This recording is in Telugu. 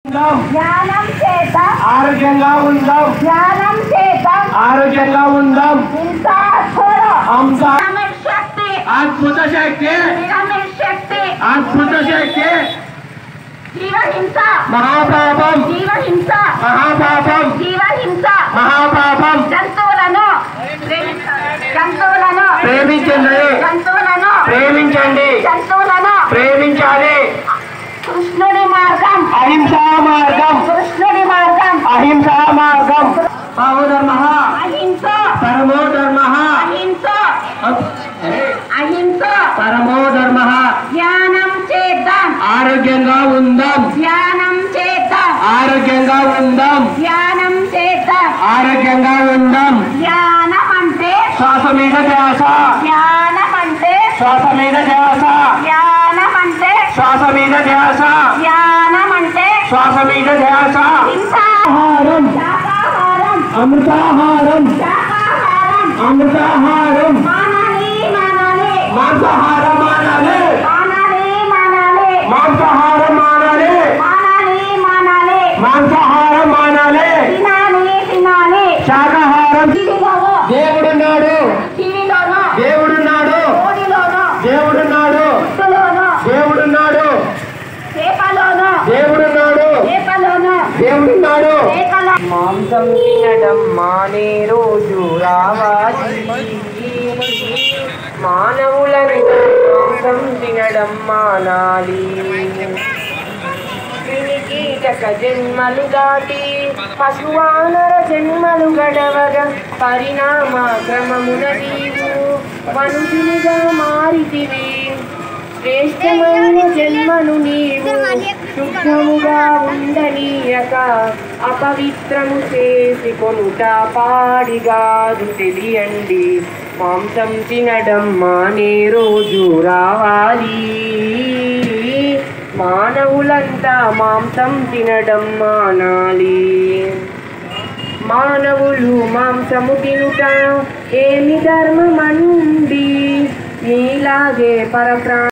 ఉందాం జ్ఞానం చేత ఆరోగ్యంగా ఉందాం జ్ఞానం చేత ఆరోగ్యంగా ఉందాం హింసాసుర హంస పిరమిడ్ శక్తి అద్భుత శక్తి పిరమిడ్ శక్తి అద్భుత శక్తి జీవహింస మహాపాపం జీవహింస మహాపాపం జీవహింస మహాపాపం జంతువులను జంతువులను ప్రేమించండి జంతువులను ప్రేమించండి జంతువులను ప్రేమించాలి కృష్ణుడి మార్గం అహింసా మార్గం కృష్ణుడి మార్గం అహింసా మార్గం సహోధర్మ అహింస పరమో ధర్మ అహింస అహింస పరమో ధర్మ ధ్యానం చేద్దాం ఆరోగ్యంగా ఉందాం ధ్యానం చేద్దాం ఆరోగ్యంగా ఉందాం ధ్యానం చేద్దాం ఆరోగ్యంగా ఉందాం ధ్యానం అంటే శ్వాస మీద ధ్యాస ధ్యానం అంటే శ్వాస మీద ధ్యాస ధ్యానం అంటే శ్వాస మీద ధ్యాస ధ్యానం అంటే శ్వాస మీద ధ్యాస ఆహారం శాకాహారం అమృతాహారం శాకాహారం అమృతాహారం మానాలి మానాలి మాంసాహారం మానాలి మానాలి మానాలి మాంసాహారం మానాలి మానాలి మానాలి మాంసాహారం మానాలి తినాలి తినాలి శాకాహారం టీవీలోనో దేవుడున్నాడు టీవీలోనో దేవుడున్నాడు కోడిలోనో దేవుడున్నాడు గుడ్డులోనో దేవుడున్నాడు చేపలోనో దేవుడున్నాడు చేపలోనో దేవుడున్నాడు చేపలో మాంసం తినడం మానే రోజు రావాలి మానవులంతా మాంసం తినడం మానాలి క్రిమికీటక జన్మలు దాటి పశువానర జన్మలు గడవగా పరిణామ క్రమమున నీవు మనుషునిగా మారితివి శ్రేష్టమైన జన్మను నీవు శుద్ధముగా ఉండనీయక అపవిత్రము చేసి కొనుట పాడిగాదు తెలియండి మాంసం తినడం మానే రోజు రావాలి మానవులంతా మాంసం తినడం మానాలి మానవులు మాంసము తినుట ఏమి ధర్మమండి నీలాగే పరప్రాణ